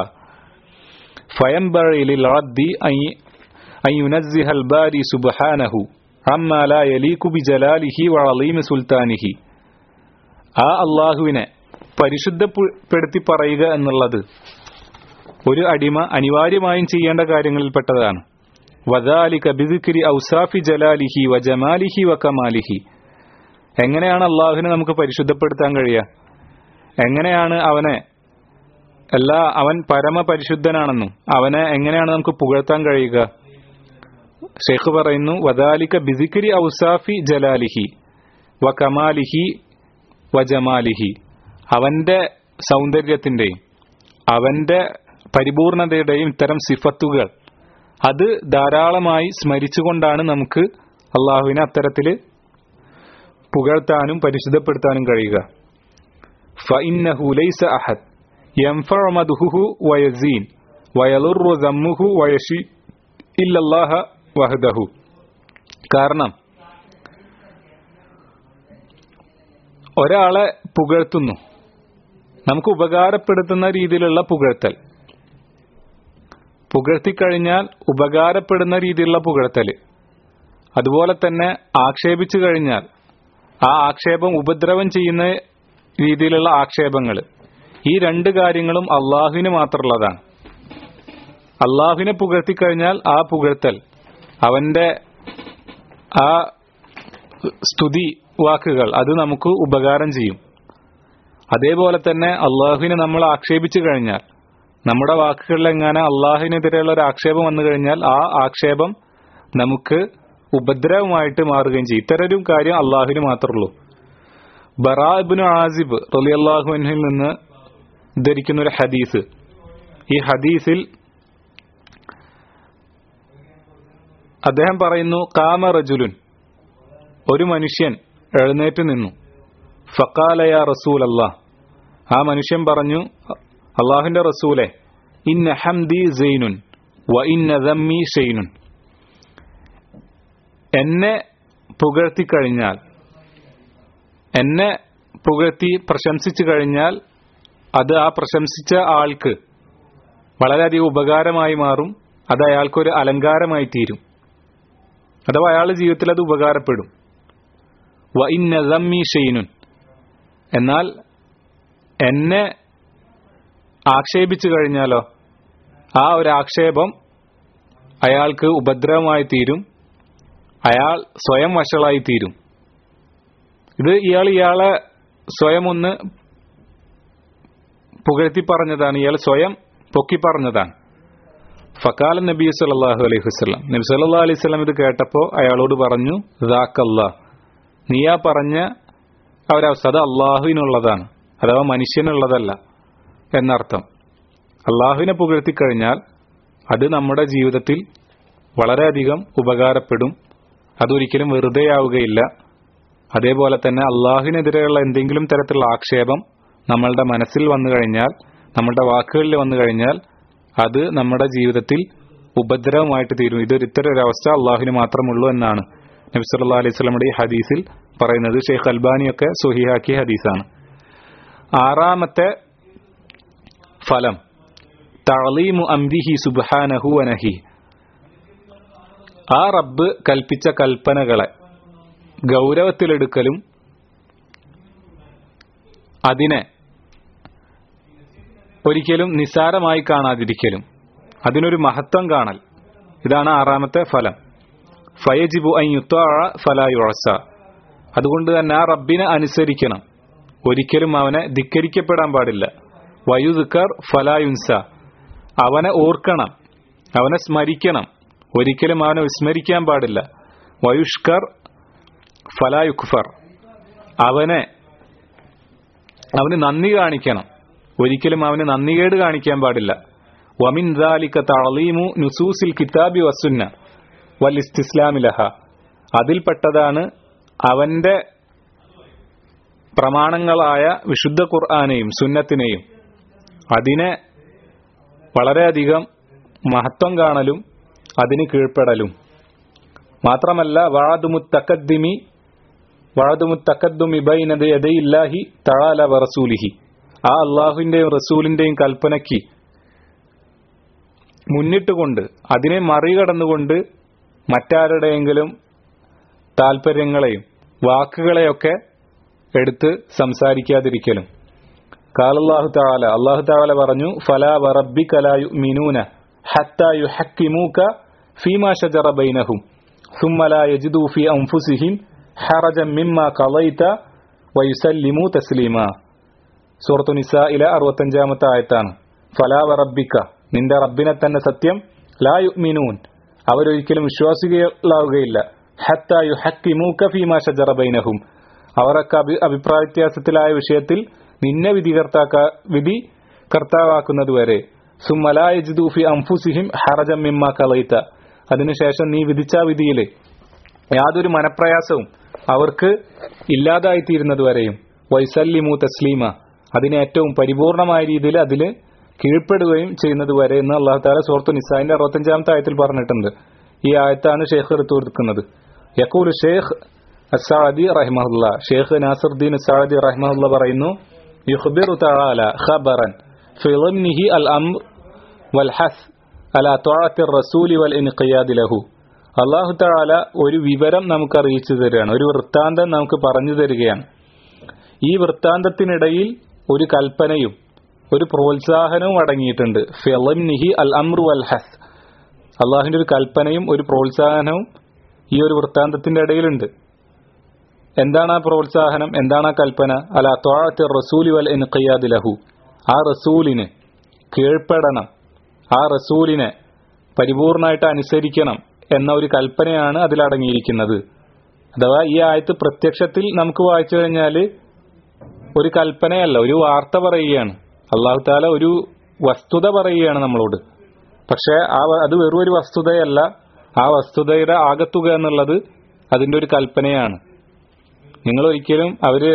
Speaker 1: فينبغي للعبد أن ينزه الباري سبحانه عما لا يليق بجلاله وعظيم سلطانه ആ അള്ളാഹുവിനെ പരിശുദ്ധപ്പെടുത്തി പറയുക എന്നുള്ളത് ഒരു അടിമ അനിവാര്യമായും ചെയ്യേണ്ട കാര്യങ്ങളിൽപ്പെട്ടതാണ് വദാലിക ബിദിക്രി ഔസാഫി ജലാലിഹി വ ജമാലിഹി വ കമാലിഹി എങ്ങനെയാണ് അള്ളാഹുവിനെ നമുക്ക് പരിശുദ്ധപ്പെടുത്താൻ കഴിയുക എങ്ങനെയാണ് അവനെ അല്ല അവൻ പരമപരിശുദ്ധനാണെന്നും അവനെ എങ്ങനെയാണ് നമുക്ക് പുകഴ്ത്താൻ കഴിയുക ഷെയ്ഖ് പറയുന്നു വദാലിക ബിസിക്രി ഔസാഫി ജലാലിഹി വ കമാലിഹി വ ജമാലിഹി അവന്റെ സൗന്ദര്യത്തിന്റെയും അവന്റെ പരിപൂർണതയുടെയും ഇത്തരം സിഫത്തുകൾ അത് ധാരാളമായി സ്മരിച്ചുകൊണ്ടാണ് നമുക്ക് അള്ളാഹുവിനെ അത്തരത്തില് പുകഴ്ത്താനും പരിശുദ്ധപ്പെടുത്താനും കഴിയുക فإنه ليس أحد ينفع مدحه ويزين ويضر ذمه ويشي إلا الله وحده കാരണം ഒരാളെ പുകഴ്ത്തുന്നു നമുക്ക് ഉപകാരപ്പെടുത്തുന്ന രീതിയിലുള്ള പുകഴ്ത്തൽ പുകഴ്ത്തിക്കഴിഞ്ഞാൽ ഉപകാരപ്പെടുന്ന രീതിയിലുള്ള പുകഴ്ത്തൽ അതുപോലെ തന്നെ ആക്ഷേപിച്ചു കഴിഞ്ഞാൽ ആ ആക്ഷേപം ഉപദ്രവം ചെയ്യുന്ന രീതിയിലുള്ള ആക്ഷേപങ്ങൾ ഈ രണ്ട് കാര്യങ്ങളും അള്ളാഹുവിന് മാത്രമുള്ളതാണ് അള്ളാഹുവിനെ പുകഴ്ത്തിക്കഴിഞ്ഞാൽ ആ പുകഴ്ത്തൽ അവന്റെ ആ സ്തുതി വാക്കുകൾ അത് നമുക്ക് ഉപകാരം ചെയ്യും അതേപോലെ തന്നെ അള്ളാഹുവിനെ നമ്മൾ ആക്ഷേപിച്ചു കഴിഞ്ഞാൽ നമ്മുടെ വാക്കുകളിൽ എങ്ങനെ അള്ളാഹുവിനെതിരെയുള്ള ഒരു ആക്ഷേപം വന്നു കഴിഞ്ഞാൽ ആ ആക്ഷേപം നമുക്ക് ഉപദ്രവമായിട്ട് മാറുകയും ചെയ്യും ഇത്തരം കാര്യം അള്ളാഹുവിന് മാത്രമുള്ളൂ ബറാബിന് ആസിബ് റലിയല്ലാഹു അൻഹിൽ നിന്ന് ധരിക്കുന്ന ഒരു ഹദീസ് ഈ ഹദീസിൽ അദ്ദേഹം പറയുന്നു കാമ റജുലുൻ ഒരു മനുഷ്യൻ എഴുന്നേറ്റ് നിന്നു ഫക്കാലയ റസൂൽ അല്ലാ ആ മനുഷ്യൻ പറഞ്ഞു അള്ളാഹുന്റെ റസൂലെ ഇന്ന ഹംദി സൈനുൻ വ ഇന്ന ദമ്മി ഷെയ്നുൻ എന്നെ പുകഴ്ത്തിക്കഴിഞ്ഞാൽ എന്നെ പുകഴ്ത്തി പ്രശംസിച്ചു കഴിഞ്ഞാൽ അത് ആ പ്രശംസിച്ച ആൾക്ക് വളരെയധികം ഉപകാരമായി മാറും അത് അയാൾക്കൊരു അലങ്കാരമായി തീരും അഥവാ അയാളുടെ ജീവിതത്തിൽ അത് ഉപകാരപ്പെടും വ ഇന്നി ഷെയ്നുൻ എന്നാൽ എന്നെ ആക്ഷേപിച്ചു കഴിഞ്ഞാലോ ആ ഒരു ആക്ഷേപം അയാൾക്ക് ഉപദ്രവമായി തീരും അയാൾ സ്വയം വഷളായി തീരും ഇത് ഇയാൾ ഇയാളെ സ്വയം ഒന്ന് പുകഴ്ത്തി പറഞ്ഞതാണ് ഇയാൾ സ്വയം പൊക്കി പറഞ്ഞതാണ് ഫക്കാല നബി സല്ലാഹു അലൈഹി വസ്ലാം നബി സല്ലാ അലൈഹി സ്വലം ഇത് കേട്ടപ്പോൾ അയാളോട് പറഞ്ഞു ദാക്കല്ലാ നീയാ പറഞ്ഞ ആ ഒരവസ്ഥ അത് അള്ളാഹുവിനുള്ളതാണ് അഥവാ മനുഷ്യനുള്ളതല്ല എന്നർത്ഥം അള്ളാഹുവിനെ പുകഴ്ത്തിക്കഴിഞ്ഞാൽ അത് നമ്മുടെ ജീവിതത്തിൽ വളരെയധികം ഉപകാരപ്പെടും അതൊരിക്കലും വെറുതെയാവുകയില്ല അതേപോലെ തന്നെ അള്ളാഹുവിനെതിരെയുള്ള എന്തെങ്കിലും തരത്തിലുള്ള ആക്ഷേപം നമ്മളുടെ മനസ്സിൽ വന്നു കഴിഞ്ഞാൽ നമ്മളുടെ വാക്കുകളിൽ വന്നു കഴിഞ്ഞാൽ അത് നമ്മുടെ ജീവിതത്തിൽ ഉപദ്രവമായിട്ട് തീരും ഇതൊരു ഇത്തരം ഒരു അവസ്ഥ അള്ളാഹുവിന് മാത്രമുള്ളൂ എന്നാണ് നബി സല്ലാ അലൈഹി സ്വലമുടെ ഈ ഹദീസിൽ പറയുന്നത് ഷെയ്ഖ് അൽബാനിയൊക്കെ സുഹിയാക്കിയ ഹദീസാണ് ആറാമത്തെ ഫലം തളീമു അംരിഹി സുബാനഹു അനഹി ആ റബ്ബ് കൽപ്പിച്ച കൽപ്പനകളെ ഗൗരവത്തിലെടുക്കലും അതിനെ ഒരിക്കലും നിസാരമായി കാണാതിരിക്കലും അതിനൊരു മഹത്വം കാണൽ ഇതാണ് ആറാമത്തെ ഫലം ഫയജിബു അയ്യുത്താഴ ഫലായുഴസ അതുകൊണ്ട് തന്നെ ആ റബ്ബിനെ അനുസരിക്കണം ഒരിക്കലും അവനെ ധിക്കരിക്കപ്പെടാൻ പാടില്ല വയുദുക്കർ ഫലായുൻസ അവനെ ഓർക്കണം അവനെ സ്മരിക്കണം ഒരിക്കലും അവനെ വിസ്മരിക്കാൻ പാടില്ല വയുഷ്കർ ഫലായുഖ്ഫർ അവനെ അവന് നന്ദി കാണിക്കണം ഒരിക്കലും അവന് നന്ദികേട് കാണിക്കാൻ പാടില്ല വമിൻ ദാലിക തളീമു നുസൂസിൽ കിതാബി വസുന്ന വൽ ഇസ്തിസ്ലാമിലഹ അതിൽപ്പെട്ടതാണ് അവന്റെ പ്രമാണങ്ങളായ വിശുദ്ധ ഖുർആാനെയും സുന്നത്തിനെയും അതിനെ വളരെയധികം മഹത്വം കാണലും അതിന് കീഴ്പ്പെടലും മാത്രമല്ല വാദുമുത്തക്കദ്ദിമി വാദുമുത്തക്കദ്ദുമി ബൈനത് യദയില്ലാഹി തഴാല വറസൂലിഹി ആ അള്ളാഹുവിന്റെയും റസൂലിന്റെയും കൽപ്പനയ്ക്ക് മുന്നിട്ടുകൊണ്ട് അതിനെ മറികടന്നുകൊണ്ട് മറ്റാരുടെയെങ്കിലും താൽപര്യങ്ങളെയും വാക്കുകളെയൊക്കെ എടുത്ത് സംസാരിക്കാതിരിക്കലും കാലല്ലാഹു താല അള്ളാഹു താല പറഞ്ഞു ഫലാ വറബി കലായു മിനൂന ഹത്തായു ഹക്കിമൂക്ക ഫീമാ ഷജറ ബൈനഹും ثم لا يجدوا في أنفسهم حرجا مما قضيت ويسلموا تسليما സൂറത്തു നിസായിലെ അറുപത്തഞ്ചാമത്തെ ആയത്താണ് ഫലാവ റബ്ബിക്ക നിന്റെ റബ്ബിനെ തന്നെ സത്യം ലാ യുഅ്മിനൂൻ അവരൊരിക്കലും വിശ്വാസികളാവുകയില്ല ഹത്ത യുഹക്കിമൂക ഫീമാ ഷജറ ബൈനഹും അവരൊക്കെ അഭി അഭിപ്രായ വ്യത്യാസത്തിലായ വിഷയത്തിൽ നിന്നെ വിധികർത്താക്ക വിധി കർത്താവാക്കുന്നത് വരെ സുമലായജിദൂഫി അംഫുസിഹിം ഹറജം മിമ്മ കളയിത്ത അതിനുശേഷം നീ വിധിച്ച വിധിയില് യാതൊരു മനപ്രയാസവും അവർക്ക് ഇല്ലാതായിത്തീരുന്നത് വരെയും വൈസല്ലിമു തസ്ലീമ അതിന് ഏറ്റവും പരിപൂർണമായ രീതിയിൽ അതില് കീഴ്പ്പെടുകയും ചെയ്യുന്നത് വരെ എന്ന് അള്ളാഹു താല സുഹൃത്തു നിസാന്റെ അറുപത്തഞ്ചാമത്തെ ആയത്തിൽ പറഞ്ഞിട്ടുണ്ട് ഈ ആയത്താണ് ഷെയ്ഖ് എടുത്തു കൊടുക്കുന്നത് യക്കൂൽ ഷെയ്ഖ് അസാദി റഹ്മുല്ല ഷെയ്ഖ് നാസറുദ്ദീൻ അസാദി റഹ്മുല്ല പറയുന്നു യുഖ്ബിറു തആല ഖബറൻ في ضمنه الأمر والحث على طاعة الرسول والإنقياد له അള്ളാഹു താല ഒരു വിവരം നമുക്ക് അറിയിച്ചു തരികയാണ് ഒരു വൃത്താന്തം നമുക്ക് പറഞ്ഞു തരികയാണ് ഈ വൃത്താന്തത്തിനിടയിൽ ഒരു കൽപ്പനയും ഒരു പ്രോത്സാഹനവും അടങ്ങിയിട്ടുണ്ട് ഫിലിംനിഹി അൽ അമ്രു അൽ ഹസ് അള്ളാഹുവിന്റെ ഒരു കൽപ്പനയും ഒരു പ്രോത്സാഹനവും ഈ ഒരു വൃത്താന്തത്തിന്റെ ഇടയിലുണ്ട് എന്താണ് ആ പ്രോത്സാഹനം എന്താണ് ആ കൽപ്പന അല ത്വാഅത്തി റസൂലി വൽ ഇൻഖിയാദ് ലഹു ആ റസൂലിന് കീഴ്പ്പെടണം ആ റസൂലിനെ പരിപൂർണമായിട്ട് അനുസരിക്കണം എന്ന ഒരു കൽപ്പനയാണ് അതിലടങ്ങിയിരിക്കുന്നത് അഥവാ ഈ ആയത്ത് പ്രത്യക്ഷത്തിൽ നമുക്ക് വായിച്ചു കഴിഞ്ഞാൽ ഒരു കൽപ്പനയല്ല ഒരു വാർത്ത പറയുകയാണ് അള്ളാഹു താല ഒരു വസ്തുത പറയുകയാണ് നമ്മളോട് പക്ഷെ ആ വ- അത് വെറും ഒരു വസ്തുതയല്ല ആ വസ്തുതയുടെ ആകത്തുക എന്നുള്ളത് അതിന്റെ ഒരു കൽപ്പനയാണ് നിങ്ങൾ ഒരിക്കലും അവര്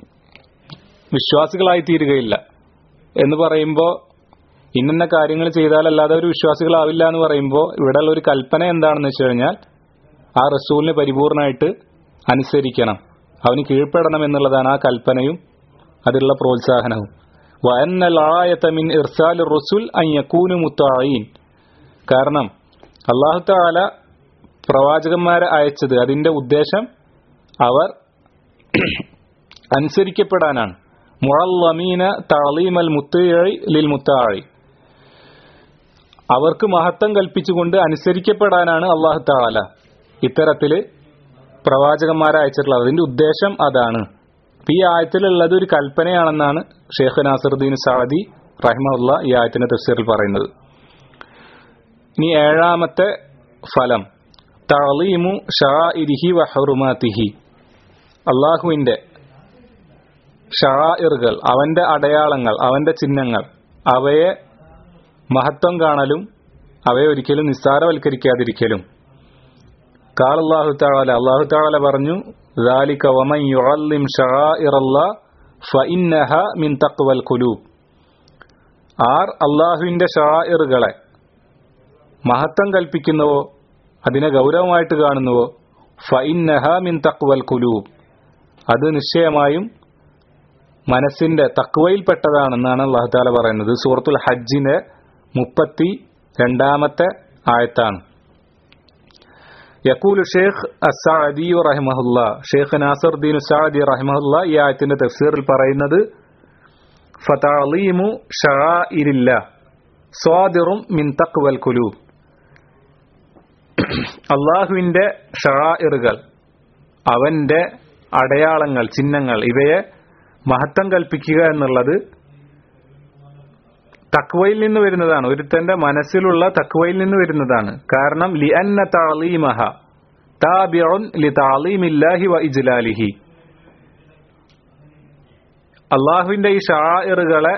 Speaker 1: വിശ്വാസികളായി തീരുകയില്ല എന്ന് പറയുമ്പോൾ ഇന്ന കാര്യങ്ങൾ ചെയ്താലല്ലാതെ അവർ വിശ്വാസികളാവില്ല എന്ന് പറയുമ്പോൾ ഇവിടെയുള്ള ഒരു കൽപ്പന എന്താണെന്ന് വെച്ച് കഴിഞ്ഞാൽ ആ റസൂലിനെ പരിപൂർണമായിട്ട് അനുസരിക്കണം അവന് കീഴ്പ്പെടണം എന്നുള്ളതാണ് ആ കൽപ്പനയും അതിലുള്ള പ്രോത്സാഹനവും വഅന്നൽ ആയത മിൻ ഇർസാൽ റസുൽ അൻ യകൂനു മുത്തഈൻ കാരണം അല്ലാഹു തആല പ്രവാചകന്മാരെ അയച്ചത് അതിന്റെ ഉദ്ദേശം അവർ അനുസരിക്കപ്പെടാനാണ് മുഅല്ലമീന തഅലീമൽ മുത്തഈ ലിൽ മുത്തഈ അവർക്ക് മഹത്വം കൽപ്പിച്ചുകൊണ്ട് അനുസരിക്കപ്പെടാനാണ് അള്ളാഹു താല ഇത്തരത്തില് പ്രവാചകന്മാരെ അയച്ചിട്ടുള്ളത് അതിന്റെ ഉദ്ദേശം അതാണ് അപ്പൊ ഈ ആയത്തിലുള്ളത് ഒരു കൽപ്പനയാണെന്നാണ് ഷെയ്ഖ് നാസറുദ്ദീൻ സാദി റഹ്മുള്ള ഈ ആയത്തിന്റെ തഫ്സീറിൽ പറയുന്നത് ഇനി ഏഴാമത്തെ ഫലം തളീമു ഷാഇരിഹി വഹറുമാതിഹി അള്ളാഹുവിന്റെ ഷാഇറുകൾ അവന്റെ അടയാളങ്ങൾ അവന്റെ ചിഹ്നങ്ങൾ അവയെ മഹത്വം കാണലും അവയെ ഒരിക്കലും നിസ്സാരവൽക്കരിക്കാതിരിക്കലും കാൽ അള്ളാഹു താല അള്ളാഹു താല പറഞ്ഞു ذلك ومن يعلم شعائر الله فإنها من تقوى القلوب ആർ അള്ളാഹുവിന്റെ ഷാഇറുകളെ മഹത്വം കൽപ്പിക്കുന്നുവോ അതിനെ ഗൗരവമായിട്ട് കാണുന്നുവോ ഫഇന്നഹ മിൻ തഖ്വൽ കുലൂബ് അത് നിശ്ചയമായും മനസ്സിന്റെ തക്വയിൽപ്പെട്ടതാണെന്നാണ് അള്ളാഹു താല പറയുന്നത് സൂറത്തുൽ ഹജ്ജിന്റെ മുപ്പത്തി രണ്ടാമത്തെ ആയത്താണ് യക്കൂൽ ഷേഖ് അസാദി റഹിമഹുല്ല ഷേഖ് നാസറുദ്ദീൻ സാദി റഹിമഹുല്ല ഈ ആയത്തിന്റെ തഫ്സീറിൽ പറയുന്നത് ഫതഅലീമു ഷആഇരില്ല സ്വാദിറും മിൻ തഖ്വൽ കുലൂബ് അള്ളാഹുവിന്റെ ഷആഇറുകൾ അവന്റെ അടയാളങ്ങൾ ചിഹ്നങ്ങൾ ഇവയെ മഹത്വം കൽപ്പിക്കുക എന്നുള്ളത് തക്വയിൽ നിന്ന് വരുന്നതാണ് ഒരുത്തന്റെ മനസ്സിലുള്ള തക്വയിൽ നിന്ന് വരുന്നതാണ് കാരണം ലി അന്ന താളീമഹ താബിഉൻ ലി താളീമില്ലാഹി വ ഇജ്ലാലിഹി അള്ളാഹുവിന്റെ ഈ ഷാഇറുകളെ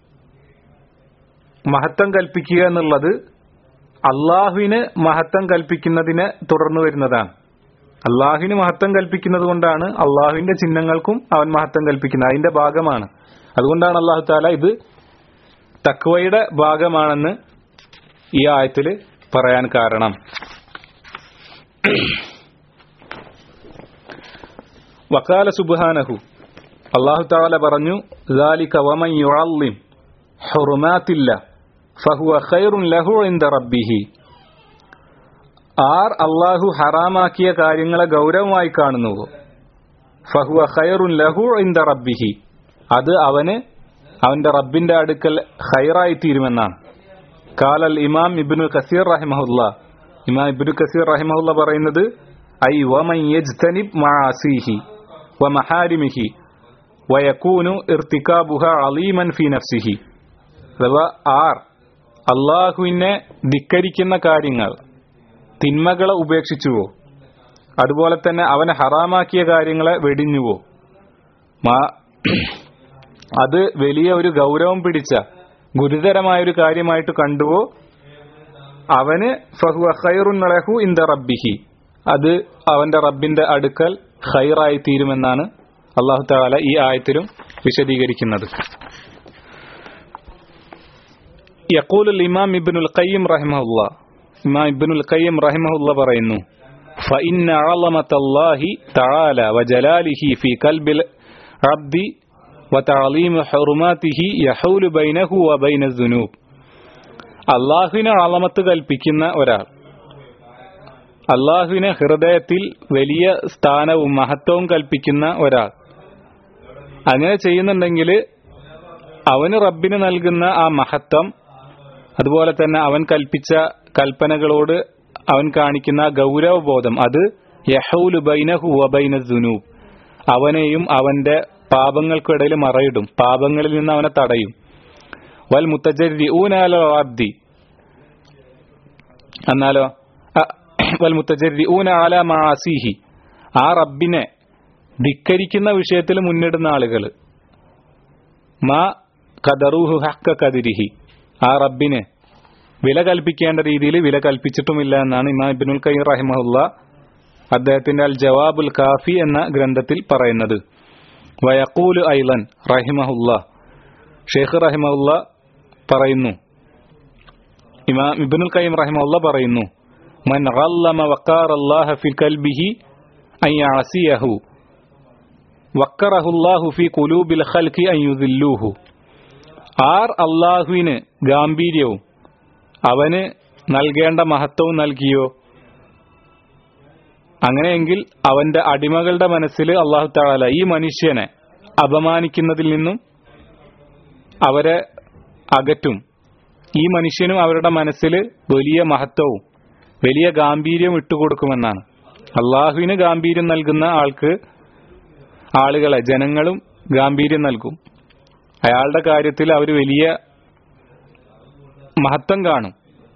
Speaker 1: മഹത്വം കൽപ്പിക്കുക എന്നുള്ളത് അള്ളാഹുവിന് മഹത്വം കൽപ്പിക്കുന്നതിനെ തുടർന്ന് വരുന്നതാണ് അള്ളാഹുവിന് മഹത്വം കൽപ്പിക്കുന്നത് കൊണ്ടാണ് അള്ളാഹുവിന്റെ ചിഹ്നങ്ങൾക്കും അവൻ മഹത്വം കൽപ്പിക്കുന്നത് അതിന്റെ ഭാഗമാണ് അതുകൊണ്ടാണ് അള്ളാഹു താല ഇത് തക്വയുടെ ഭാഗമാണെന്ന് ഈ ആയത്തിൽ പറയാൻ കാരണം വക്കാല സുബാനഹു അള്ളാഹു താല പറഞ്ഞു ذلك ومن يعظم حرمات الله فهو خير له عند ربه ആർ അള്ളാഹു ഹറാമാക്കിയ കാര്യങ്ങളെ ഗൗരവമായി കാണുന്നുവോ ഫഹുവ ഖൈറുൻ ലഹു ഇന്ദ റബ്ബിഹി അത് അവന് അവന്റെ റബ്ബിന്റെ അടുക്കൽ ഖൈറായി തീരുമെന്നാണ് കാലൽ ഇമാം ഇബ്നു കസീർ റഹിമഹുല്ല ഇമാം ഇബ്നു കസീർ റഹിമഹുല്ല പറയുന്നത് ഐ വമൻ യജ്തനിബ് മആസിഹി വമഹാരിമിഹി വയകൂനു ഇർത്തികാബുഹ അലീമൻ ഫി നഫ്സിഹി അഥവാ ആർ അള്ളാഹുവിനെ ധിക്കരിക്കുന്ന കാര്യങ്ങൾ തിന്മകളെ ഉപേക്ഷിച്ചുവോ അതുപോലെ തന്നെ അവനെ ഹറാമാക്കിയ കാര്യങ്ങളെ വെടിഞ്ഞുവോ മാ- അത് വലിയ ഒരു ഗൗരവം പിടിച്ച ഗുരുതരമായ ഒരു കാര്യമായിട്ട് കണ്ടുവോ അവന് ഫഹുവ ഖൈറുൻ ലഹു ഇന്ദ റബ്ബിഹി അത് അവന്റെ റബ്ബിന്റെ അടുക്കൽ ഖൈറായി തീരുമെന്നാണ് അള്ളാഹു താല ഈ ആയത്തിലും വിശദീകരിക്കുന്നത് യഖൂൽ ഇമാം ഇബ്നുൽ ഖയ്യിം റഹിമഹുല്ല ഇമാം ഇബ്നുൽ ഖയ്യിം റഹിമഹുല്ല പറയുന്നു فإن عظمة الله تعالى وجلاله في قلب العبد وتعظيم حرماته يحول بينه وبين الذنوب അള്ളാഹുവിനെ അളമത്ത് കൽപ്പിക്കുന്ന ഒരാൾ അള്ളാഹുവിനെ ഹൃദയത്തിൽ വലിയ സ്ഥാനവും മഹത്വവും കൽപ്പിക്കുന്ന ഒരാൾ അങ്ങനെ ചെയ്യുന്നുണ്ടെങ്കിൽ അവന് റബ്ബിന് നൽകുന്ന ആ മഹത്വം അതുപോലെ തന്നെ അവൻ കൽപ്പിച്ച കൽപ്പനകളോട് അവൻ കാണിക്കുന്ന ആ ഗൗരവബോധം അത് യഹൌലു ബൈനഹു വബൈന ദുനൂബ് അവനെയും അവന്റെ പാപങ്ങൾക്കിടയിൽ മറയിടും പാപങ്ങളിൽ നിന്ന് അവനെ തടയും വൽ മുത്തജരിഊനാലോ അബ്ദി എന്നാലോ അ, വൽ മുത്തജരിഊന അല മാസിഹി ആ റബ്ബിനെ ധിക്കരിക്കുന്ന വിഷയത്തിൽ മുന്നിടുന്ന ആളുകൾ മാ കദറൂഹു ഹക്ക കദിരിഹി ആ റബ്ബിനെ വില കൽപ്പിക്കേണ്ട രീതിയിൽ വില കൽപ്പിച്ചിട്ടുമില്ല എന്നാണ് ഇമാം ഇബ്നുൽ കയ്യം റഹിമഹുല്ല അദ്ദേഹത്തിന്റെ അൽ ജവാബുൽ കാഫി എന്ന ഗ്രന്ഥത്തിൽ പറയുന്നത് വയക്കൂല് ഐലൻ റഹിമഹുല്ല ഷെയ്ഖ് റഹിമഹുല്ല പറയുന്നു ഇമാം ഇബ്നുൽ കയ്യം റഹിമഹുല്ല പറയുന്നു മൻ ഗല്ലമ വക്കാർ അല്ലാഹ ഫി കൽബിഹി അൻ യഅസിയഹു വക്കറഹുല്ലാഹു ഫി കുലൂബിൽ ഖൽഖി അൻ യുദില്ലൂഹു ആർ അള്ളാഹുവിന് ഗാംഭീര്യവും അവന് നൽകേണ്ട മഹത്വവും നൽകിയോ അങ്ങനെയെങ്കിൽ അവന്റെ അടിമകളുടെ മനസ്സിൽ അള്ളാഹു താല ഈ മനുഷ്യനെ അപമാനിക്കുന്നതിൽ നിന്നും അവരെ അകറ്റും ഈ മനുഷ്യനും അവരുടെ മനസ്സിൽ വലിയ മഹത്വവും വലിയ ഗാംഭീര്യം ഇട്ടുകൊടുക്കുമെന്നാണ് അള്ളാഹുവിന് ഗാംഭീര്യം നൽകുന്ന ആൾക്ക് ആളുകളെ ജനങ്ങളും ഗാംഭീര്യം നൽകും അയാളുടെ കാര്യത്തിൽ അവർ വലിയ മഹത്വം കാണും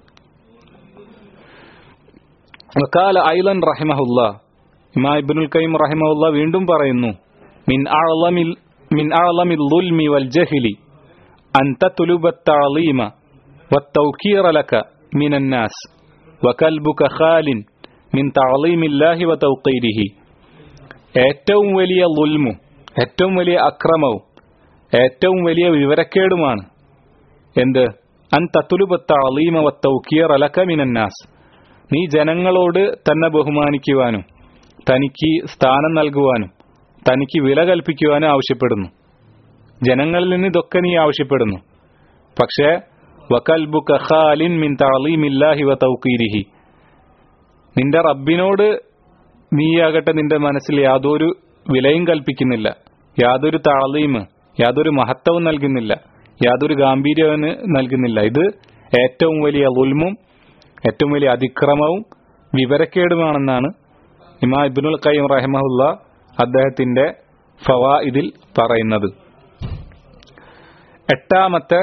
Speaker 1: വക്കാല ഐലൻ റഹിമഹുല്ല ഇമാ ഇബ്നുൽ കയ്യിം റഹിമഹുല്ല വീണ്ടും പറയുന്നു മിൻ അഅളമിൽ മിൻ അഅളമിൽ ദുൽമി വൽ ജഹ്ലി അൻ തത്ലുബ التعظيم والتوقير لك من الناس وكلبك خال من تعظيم الله وتوقيره ഏറ്റവും വലിയ ലുൽമും ഏറ്റവും വലിയ അക്രമവും ഏറ്റവും വലിയ വിവരക്കേടുമാണ് എന്ത് അൻ തത്തുലുബത്ത അലീമ വത്തൗക്കിയർ അലക്ക മിനന്നാസ് നീ ജനങ്ങളോട് തന്നെ ബഹുമാനിക്കുവാനും തനിക്ക് സ്ഥാനം നൽകുവാനും തനിക്ക് വില കൽപ്പിക്കുവാനും ആവശ്യപ്പെടുന്നു ജനങ്ങളിൽ നിന്ന് ഇതൊക്കെ നീ ആവശ്യപ്പെടുന്നു പക്ഷേ വകൽബുക ഖാലിൻ മിൻ തഅലീമില്ലാഹി വ തൗഖീരിഹി നിന്റെ റബ്ബിനോട് നീയാകട്ടെ നിന്റെ മനസ്സിൽ യാതൊരു വിലയും കൽപ്പിക്കുന്നില്ല യാതൊരു താളീമ് യാതൊരു മഹത്വവും നൽകുന്നില്ല യാതൊരു ഗാംഭീര്യവും നൽകുന്നില്ല ഇത് ഏറ്റവും വലിയ ഉൽമും ഏറ്റവും വലിയ അതിക്രമവും വിവരക്കേടുമാണെന്നാണ് ഇമാ ഇബ്നുൽ ഖയ്യിം റഹിമഹുല്ല അദ്ദേഹത്തിന്റെ ഫവാ ഇതിൽ പറയുന്നത് എട്ടാമത്തെ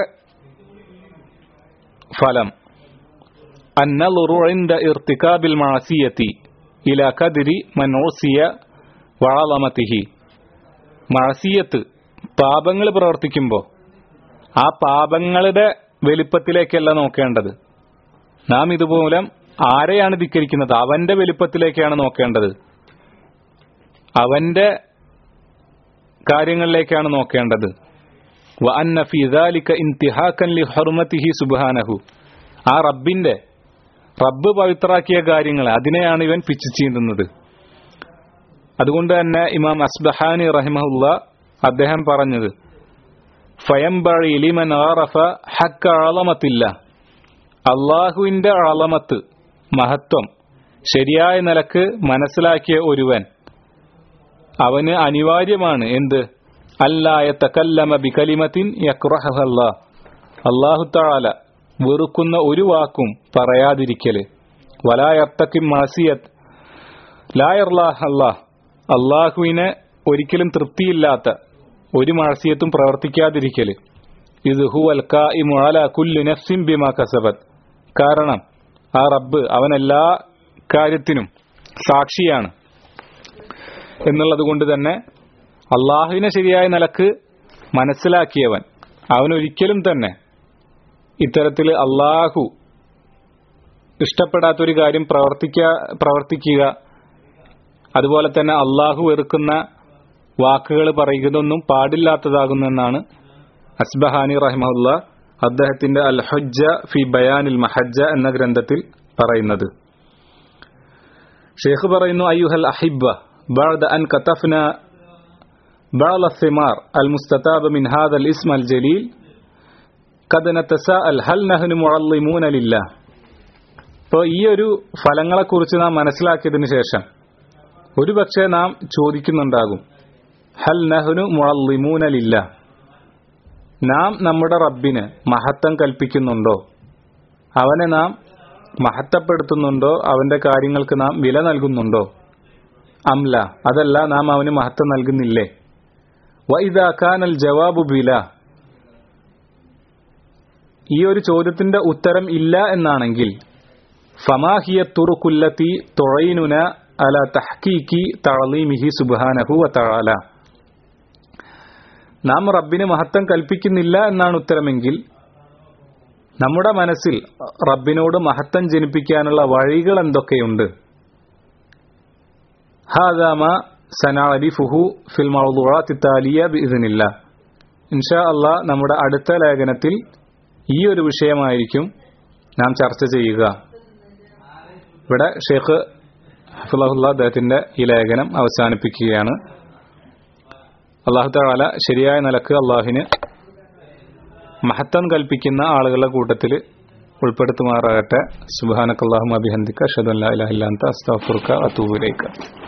Speaker 1: ഫലം النظر عند ارتكاب المعصية إلى قدر من عصي وعظمته മഴസീയത്ത് പാപങ്ങൾ പ്രവർത്തിക്കുമ്പോൾ ആ പാപങ്ങളുടെ വലിപ്പത്തിലേക്കല്ല നോക്കേണ്ടത് നാം ഇതുമൂലം ആരെയാണ് ധിക്കരിക്കുന്നത് അവന്റെ വലിപ്പത്തിലേക്കാണ് നോക്കേണ്ടത് അവന്റെ കാര്യങ്ങളിലേക്കാണ് നോക്കേണ്ടത് വഅന്ന ഫീ ദാലിക ഇന്തിഹാക്കൻ ലിഹുർമതിഹി സുബ്ഹാനഹു ആ റബ്ബിന്റെ റബ്ബ് പവിത്രാക്കിയ കാര്യങ്ങൾ അതിനെയാണ് ഇവൻ പിച്ചു ചീന്തുന്നത് അതുകൊണ്ട് തന്നെ ഇമാം അസ്ബഹാനി റഹിമഹുല്ല അദ്ദേഹം പറഞ്ഞത് ഫയംബഴി ലിമൻ ആറഫ ഹക്ക അളമത്തില്ല അള്ളാഹുവിന്റെ അളമത്ത് മഹത്വം ശരിയായ നിലക്ക് മനസ്സിലാക്കിയ ഒരുവൻ അവന് അനിവാര്യമാണ് എന്ത് അല്ലായ തക്കല്ലമ ബികലിമത്തിൻ യക്രഹല്ല അള്ളാഹു താല വെറുക്കുന്ന ഒരു വാക്കും പറയാതിരിക്കല് വലായർത്തക്കിം മാസിയത്ത് ലായർലാഹ് അല്ലാഹ് അള്ളാഹുവിനെ ഒരിക്കലും തൃപ്തിയില്ലാത്ത ഒരു മാസിയത്തും പ്രവർത്തിക്കാതിരിക്കല് ഇത് ഹുവൽ കായിമു അല കുല്ലു നഫ്സിൻ ബിമാ കസബത് കാരണം ആ റബ്ബ് അവൻ എല്ലാ കാര്യത്തിനും സാക്ഷിയാണ് എന്നുള്ളത് കൊണ്ട് തന്നെ അള്ളാഹുവിനെ ശരിയായ നിലക്ക് മനസ്സിലാക്കിയവൻ അവനൊരിക്കലും തന്നെ ഇത്തരത്തിൽ അള്ളാഹു ഇഷ്ടപ്പെടാത്തൊരു കാര്യം പ്രവർത്തിക്ക പ്രവർത്തിക്കുക അതുപോലെ തന്നെ അള്ളാഹു വെറുക്കുന്ന വാക്കുകൾ പറയുന്നതൊന്നും പാടില്ലാത്തതാകുന്നെന്നാണ് അസ്ബഹാനി റഹ്മുല്ല അദ്ദേഹത്തിന്റെ അൽ ഹജ്ജ ഫി ബയാനിൽ മഹജ്ജ എന്ന ഗ്രന്ഥത്തിൽ പറയുന്നത് ഷെയ്ഖ് പറയുന്നു അയ്യുഹൽ അഹിബ بعد أن كتفنا بعض الثمار المستتاب من هذا الاسم الجليل قد نتساءل هل نحن معلمون لله അപ്പോൾ ഈ ഒരു ഫലങ്ങളെക്കുറിച്ച് നാം മനസ്സിലാക്കിയതിനു ശേഷം ഒരുപക്ഷെ നാം ചോദിക്കുന്നുണ്ടാകും ഹൽ നഹ്നു മുഅല്ലിമൂനലില്ല നാം നമ്മുടെ റബ്ബിന് മഹത്വം കൽപ്പിക്കുന്നുണ്ടോ അവനെ നാം മഹത്വപ്പെടുത്തുന്നുണ്ടോ അവന്റെ കാര്യങ്ങൾക്ക് നാം വില നൽകുന്നുണ്ടോ അംല അതല്ല നാം അവന് മഹത്വം നൽകുന്നില്ലേ വൈദാക്കാനൽ ജവാബു ബില ഈ ഒരു ചോദ്യത്തിന്റെ ഉത്തരം ഇല്ല എന്നാണെങ്കിൽ ഫമാഹിയ തുറുക്കുല്ലത്തി തൊഴയിനുന അല തഹ്കീക്കി തളീമിഹി സുബാനഹു വതആല നാം റബ്ബിന് മഹത്വം കൽപ്പിക്കുന്നില്ല എന്നാണ് ഉത്തരമെങ്കിൽ നമ്മുടെ മനസ്സിൽ റബ്ബിനോട് മഹത്വം ജനിപ്പിക്കാനുള്ള വഴികൾ എന്തൊക്കെയുണ്ട് ഹാദാമ സനാലിഫുഹു ഫിൽ മൗദുആത്തി താലിയ ബിഇذനില്ല ഇൻഷാ അള്ളാ നമ്മുടെ അടുത്ത ലേഖനത്തിൽ ഈ ഒരു വിഷയമായിരിക്കും നാം ചർച്ച ചെയ്യുക ഇവിടെ ഷെയ്ഖ് ഹഫിളഹുല്ല അദ്ദേഹത്തിന്റെ ഈ ലേഖനം അവസാനിപ്പിക്കുകയാണ് അള്ളാഹു താല ശരിയായ നിലക്ക് അള്ളാഹിന് മഹത്വം കൽപ്പിക്കുന്ന ആളുകളുടെ കൂട്ടത്തിൽ ഉൾപ്പെടുത്തുമാറാകട്ടെ സുബാനക്കല്ലാഹു അഭിഹന്ദിക്ക ഷദുല്ലാ ഇലാഹില്ലാന്ത അസ്താഫുർക്ക അത്തൂബുലേക്ക്